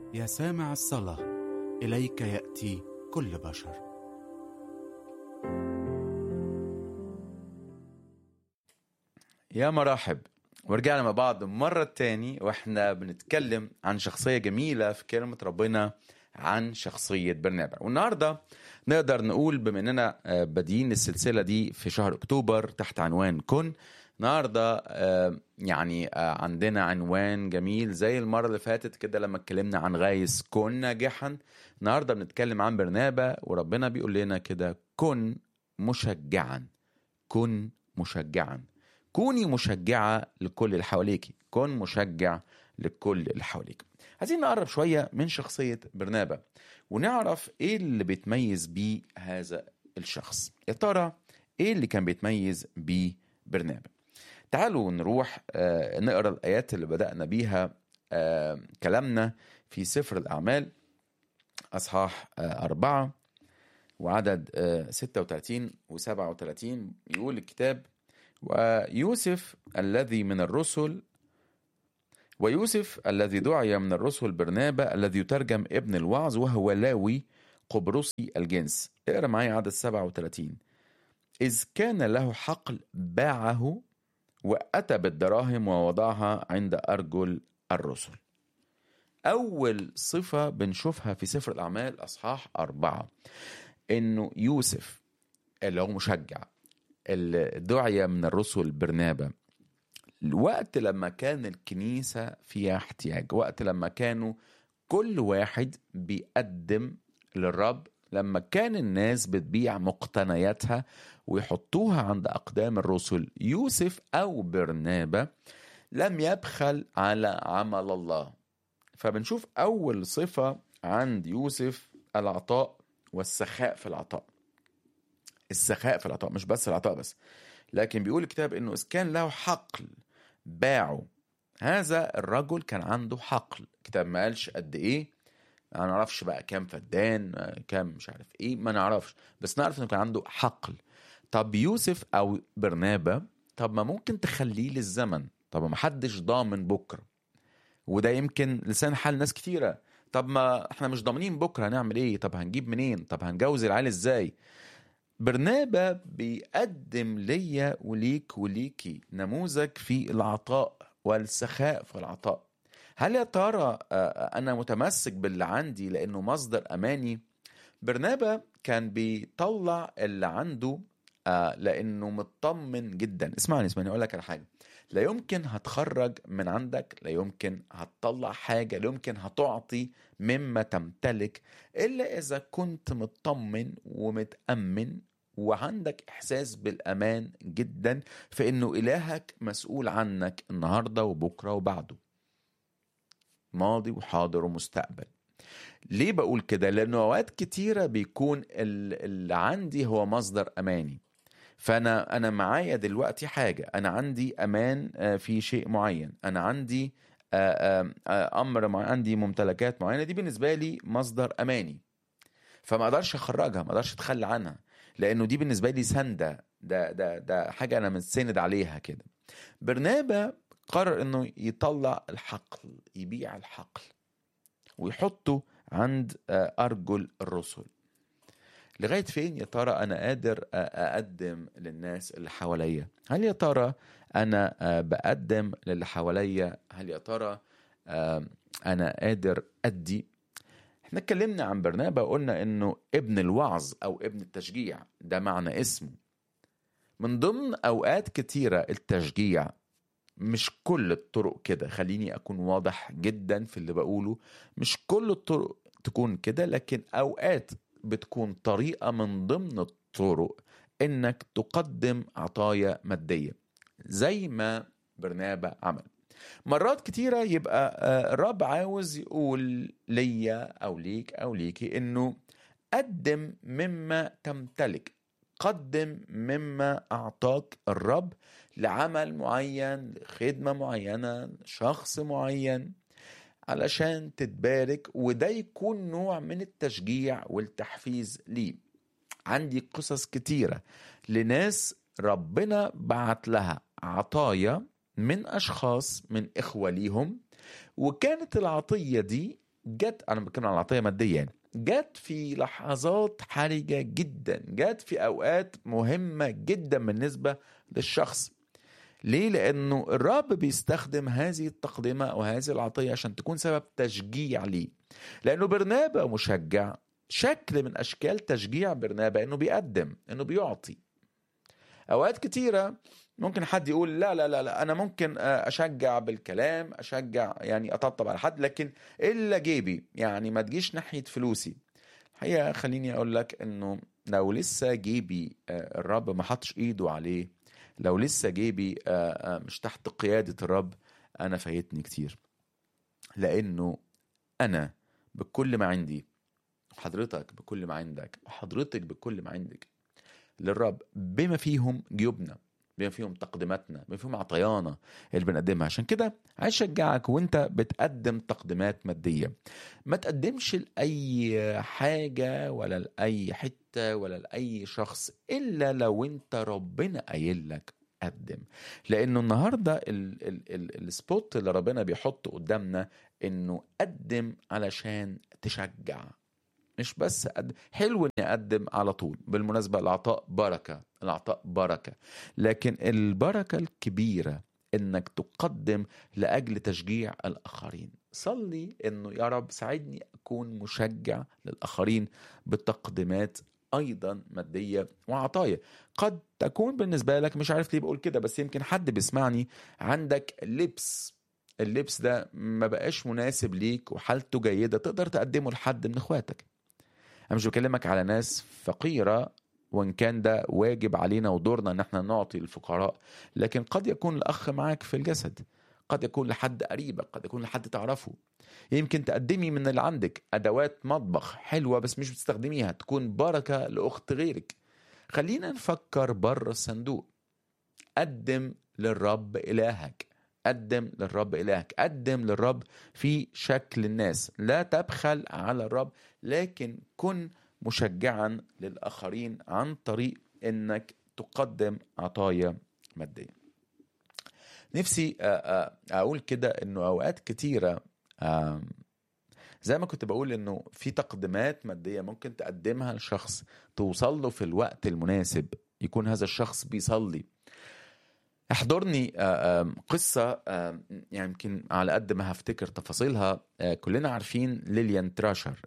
يا سامع الصلاة إليك يأتي كل بشر يا مرحب ورجعنا مع بعض مرة تاني واحنا بنتكلم عن شخصية جميلة في كلمة ربنا عن شخصية برنابا والنهاردة نقدر نقول بما اننا آه، بادئين السلسلة دي في شهر اكتوبر تحت عنوان كن النهاردة آه، يعني آه، عندنا عنوان جميل زي المرة اللي فاتت كده لما اتكلمنا عن غايس كن ناجحا النهاردة بنتكلم عن برنابا وربنا بيقول لنا كده كن مشجعا كن مشجعا كوني مشجعة لكل اللي حواليك كن مشجع لكل اللي حواليك عايزين نقرب شوية من شخصية برنابا ونعرف ايه اللي بيتميز بيه هذا الشخص يا ترى ايه اللي كان بيتميز بيه برنابا تعالوا نروح آه، نقرا الآيات اللي بدأنا بيها آه، كلامنا في سفر الأعمال أصحاح آه، أربعة وعدد آه، 36 و 37 يقول الكتاب ويوسف الذي من الرسل ويوسف الذي دعي من الرسل برنابا الذي يترجم ابن الوعظ وهو لاوي قبرصي الجنس اقرا معايا عدد 37 إذ كان له حقل باعه وأتى بالدراهم ووضعها عند أرجل الرسل أول صفة بنشوفها في سفر الأعمال أصحاح أربعة إنه يوسف اللي هو مشجع اللي دعي من الرسل برنابا الوقت لما كان الكنيسة فيها احتياج وقت لما كانوا كل واحد بيقدم للرب لما كان الناس بتبيع مقتنياتها ويحطوها عند أقدام الرسل يوسف أو برنابا لم يبخل على عمل الله فبنشوف أول صفة عند يوسف العطاء والسخاء في العطاء السخاء في العطاء مش بس العطاء بس لكن بيقول الكتاب انه اذ كان له حقل باعه هذا الرجل كان عنده حقل الكتاب ما قالش قد ايه ما نعرفش بقى كام فدان آه، كام مش عارف ايه ما نعرفش بس نعرف انه كان عنده حقل طب يوسف او برنابا طب ما ممكن تخليه للزمن طب ما حدش ضامن بكره وده يمكن لسان حال ناس كتيره طب ما احنا مش ضامنين بكره هنعمل ايه طب هنجيب منين طب هنجوز العيال ازاي برنابا بيقدم ليا وليك وليكي نموذج في العطاء والسخاء في العطاء هل يا ترى آه، انا متمسك باللي عندي لانه مصدر اماني برنابا كان بيطلع اللي عنده آه، لانه مطمن جدا اسمعني اسمعني اقول لك على حاجه لا يمكن هتخرج من عندك لا يمكن هتطلع حاجه لا يمكن هتعطي مما تمتلك الا اذا كنت مطمن ومتامن وعندك احساس بالامان جدا في انه الهك مسؤول عنك النهارده وبكره وبعده ماضي وحاضر ومستقبل ليه بقول كده لانه اوقات كتيره بيكون ال- اللي عندي هو مصدر اماني فانا انا معايا دلوقتي حاجه انا عندي امان آه، في شيء معين انا عندي آه، آه، آه، امر مع عندي ممتلكات معينه دي بالنسبه لي مصدر اماني فما اقدرش اخرجها ما اقدرش اتخلى عنها لانه دي بالنسبه لي سنده ده ده ده حاجه انا متسند عليها كده برنابا قرر انه يطلع الحقل يبيع الحقل ويحطه عند آه، ارجل الرسل لغايه فين يا ترى انا قادر آه، اقدم للناس اللي حواليا هل يا ترى انا آه، بقدم للي حواليا هل يا ترى آه، انا قادر ادي احنا اتكلمنا عن برنابا وقلنا انه ابن الوعظ او ابن التشجيع ده معنى اسمه من ضمن اوقات كتيره التشجيع مش كل الطرق كده خليني اكون واضح جدا في اللي بقوله مش كل الطرق تكون كده لكن اوقات بتكون طريقه من ضمن الطرق انك تقدم عطايا ماديه زي ما برنابا عمل مرات كتيرة يبقى آه، الرب عاوز يقول ليا أو ليك أو ليكي إنه قدم مما تمتلك قدم مما أعطاك الرب لعمل معين لخدمة معينة شخص معين علشان تتبارك وده يكون نوع من التشجيع والتحفيز ليه عندي قصص كتيرة لناس ربنا بعت لها عطايا من أشخاص من إخوة ليهم وكانت العطية دي جت انا بتكلم عن العطيه ماديه يعني جت في لحظات حرجه جدا جت في اوقات مهمه جدا بالنسبه للشخص ليه لانه الرب بيستخدم هذه التقدمه او هذه العطيه عشان تكون سبب تشجيع ليه لانه برنابا مشجع شكل من اشكال تشجيع برنابا انه بيقدم انه بيعطي اوقات كتيره ممكن حد يقول لا لا لا لا انا ممكن اشجع بالكلام اشجع يعني اطبطب على حد لكن الا جيبي يعني ما تجيش ناحيه فلوسي الحقيقه خليني اقول لك انه لو لسه جيبي الرب ما حطش ايده عليه لو لسه جيبي مش تحت قياده الرب انا فايتني كتير لانه انا بكل ما عندي حضرتك بكل ما عندك وحضرتك بكل ما عندك للرب بما فيهم جيوبنا بما فيهم تقديماتنا بما فيهم عطيانا اللي بنقدمها عشان كده عايز اشجعك وانت بتقدم تقديمات ماديه ما تقدمش لاي حاجه ولا لاي حته ولا لاي شخص الا لو انت ربنا قايل لك قدم لانه النهارده ال ال ال السبوت اللي ربنا بيحطه قدامنا انه قدم علشان تشجع مش بس أقدم. حلو اني اقدم على طول بالمناسبه العطاء بركه العطاء بركه لكن البركه الكبيره انك تقدم لاجل تشجيع الاخرين صلي انه يا رب ساعدني اكون مشجع للاخرين بتقديمات ايضا ماديه وعطايا قد تكون بالنسبه لك مش عارف ليه بقول كده بس يمكن حد بيسمعني عندك لبس اللبس ده ما بقاش مناسب ليك وحالته جيده تقدر تقدمه لحد من اخواتك انا مش بكلمك على ناس فقيره وان كان ده واجب علينا ودورنا ان احنا نعطي الفقراء لكن قد يكون الاخ معاك في الجسد قد يكون لحد قريبك قد يكون لحد تعرفه يمكن تقدمي من اللي عندك ادوات مطبخ حلوه بس مش بتستخدميها تكون بركه لاخت غيرك خلينا نفكر بره الصندوق قدم للرب الهك قدم للرب إلهك قدم للرب في شكل الناس لا تبخل على الرب لكن كن مشجعا للآخرين عن طريق أنك تقدم عطايا مادية نفسي أقول كده أنه أوقات كتيرة زي ما كنت بقول انه في تقديمات ماديه ممكن تقدمها لشخص توصل له في الوقت المناسب يكون هذا الشخص بيصلي احضرني قصة يعني يمكن على قد ما هفتكر تفاصيلها كلنا عارفين ليليان تراشر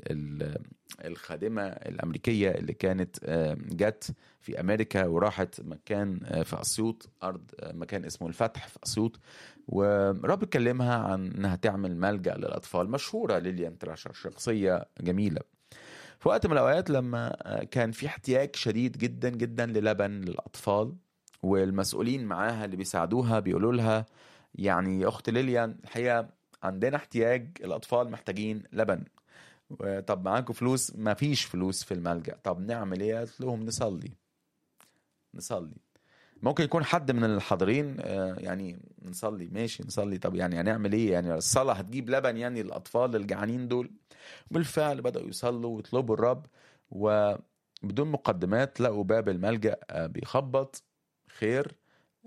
الخادمة الأمريكية اللي كانت جت في أمريكا وراحت مكان في أسيوط أرض مكان اسمه الفتح في أسيوط ورب كلمها عن أنها تعمل ملجأ للأطفال مشهورة ليليان تراشر شخصية جميلة في وقت من الأوقات لما كان في احتياج شديد جدا جدا للبن للأطفال والمسؤولين معاها اللي بيساعدوها بيقولوا لها يعني يا اخت ليليان الحقيقه عندنا احتياج الاطفال محتاجين لبن طب معاكم فلوس ما فيش فلوس في الملجا طب نعمل ايه قالت لهم نصلي نصلي ممكن يكون حد من الحاضرين يعني نصلي ماشي نصلي طب يعني هنعمل ايه يعني الصلاه هتجيب لبن يعني الاطفال الجعانين دول بالفعل بداوا يصلوا ويطلبوا الرب وبدون مقدمات لقوا باب الملجا بيخبط خير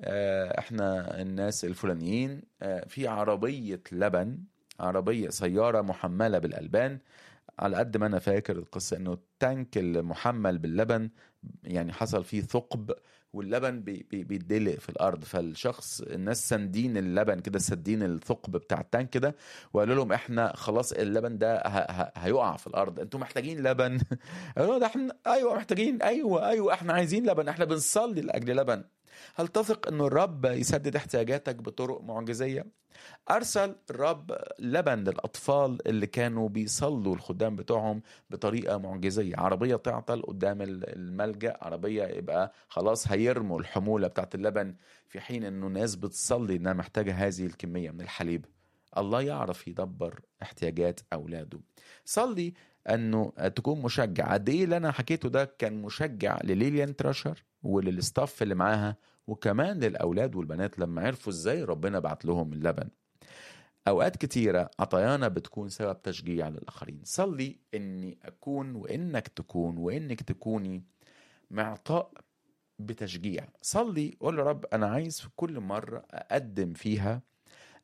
احنا الناس الفلانيين في عربية لبن عربية سيارة محملة بالألبان على قد ما أنا فاكر القصة إنه التانك المحمل باللبن يعني حصل فيه ثقب واللبن بي بي بيدلق في الارض فالشخص الناس ساندين اللبن كده سادين الثقب بتاع التانك ده وقالوا لهم احنا خلاص اللبن ده هيقع في الارض انتوا محتاجين لبن قالوا ده احنا ايوه محتاجين ايوه ايوه احنا عايزين لبن احنا بنصلي لاجل لبن هل تثق انه الرب يسدد احتياجاتك بطرق معجزيه ارسل الرب لبن للاطفال اللي كانوا بيصلوا الخدام بتوعهم بطريقه معجزيه عربيه تعطل قدام الملجا عربيه يبقى خلاص هيرموا الحموله بتاعت اللبن في حين انه ناس بتصلي انها محتاجه هذه الكميه من الحليب الله يعرف يدبر احتياجات اولاده صلي انه تكون مشجع قد ايه اللي انا حكيته ده كان مشجع لليليان تراشر وللستاف اللي معاها وكمان للاولاد والبنات لما عرفوا ازاي ربنا بعت لهم اللبن اوقات كتيره عطايانا بتكون سبب تشجيع للاخرين صلي اني اكون وانك تكون وانك تكوني معطاء بتشجيع صلي قول له رب انا عايز في كل مره اقدم فيها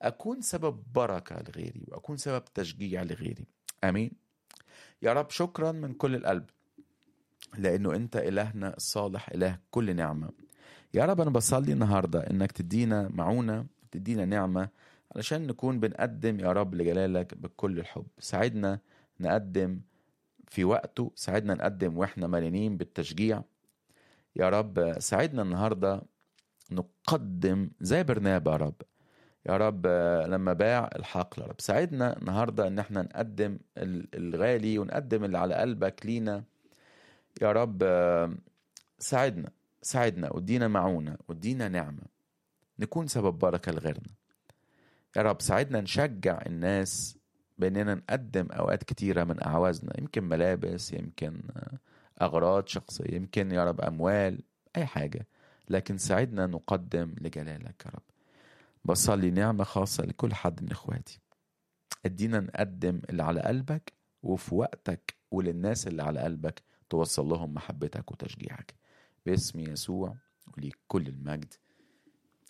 اكون سبب بركه لغيري واكون سبب تشجيع لغيري امين يا رب شكرا من كل القلب لانه انت الهنا الصالح اله كل نعمه يا رب انا بصلي النهارده انك تدينا معونه تدينا نعمه علشان نكون بنقدم يا رب لجلالك بكل الحب ساعدنا نقدم في وقته ساعدنا نقدم واحنا مليانين بالتشجيع يا رب ساعدنا النهارده نقدم زي برنابا يا رب يا رب لما باع الحقل يا رب ساعدنا النهارده ان احنا نقدم الغالي ونقدم اللي على قلبك لينا يا رب ساعدنا ساعدنا ودينا معونة ودينا نعمة نكون سبب بركة لغيرنا يا رب ساعدنا نشجع الناس بأننا نقدم أوقات كتيرة من أعوازنا يمكن ملابس يمكن أغراض شخصية يمكن يا رب أموال أي حاجة لكن ساعدنا نقدم لجلالك يا رب بصلي نعمة خاصة لكل حد من إخواتي ادينا نقدم اللي على قلبك وفي وقتك وللناس اللي على قلبك توصل لهم محبتك وتشجيعك باسم يسوع وليك كل المجد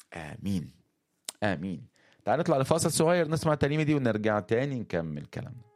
آمين آمين تعال نطلع لفاصل صغير نسمع الترنيمة دي ونرجع تاني نكمل كلامنا